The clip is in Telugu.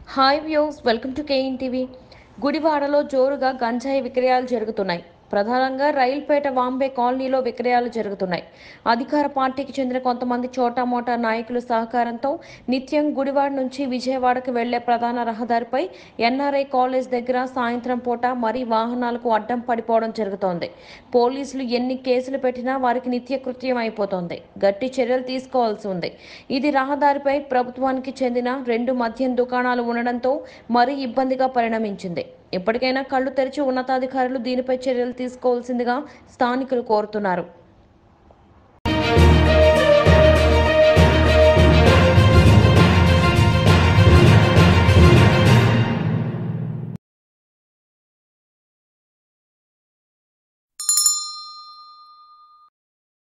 hi views welcome to KN TV గుడివాడలో జోరుగా గంజాయి విక్రయాలు జరుగుతున్నాయి ప్రధానంగా రైల్పేట వాంబే కాలనీలో విక్రయాలు జరుగుతున్నాయి అధికార పార్టీకి చెందిన కొంతమంది చోటా మోటా నాయకుల సహకారంతో నిత్యం గుడివాడ నుంచి విజయవాడకు వెళ్లే ప్రధాన రహదారిపై ఎన్ఆర్ఐ కాలేజ్ దగ్గర సాయంత్రం పూట మరీ వాహనాలకు అడ్డం పడిపోవడం జరుగుతోంది పోలీసులు ఎన్ని కేసులు పెట్టినా వారికి నిత్యకృత్యం అయిపోతోంది గట్టి చర్యలు తీసుకోవాల్సి ఉంది ఇది రహదారిపై ప్రభుత్వానికి చెందిన రెండు మద్యం దుకాణాలు ఉండడంతో మరీ ఇబ్బందిగా పరిణమించింది ఇప్పటికైనా కళ్ళు తెరిచి ఉన్నతాధికారులు దీనిపై చర్యలు తీసుకోవాల్సిందిగా స్థానికులు కోరుతున్నారు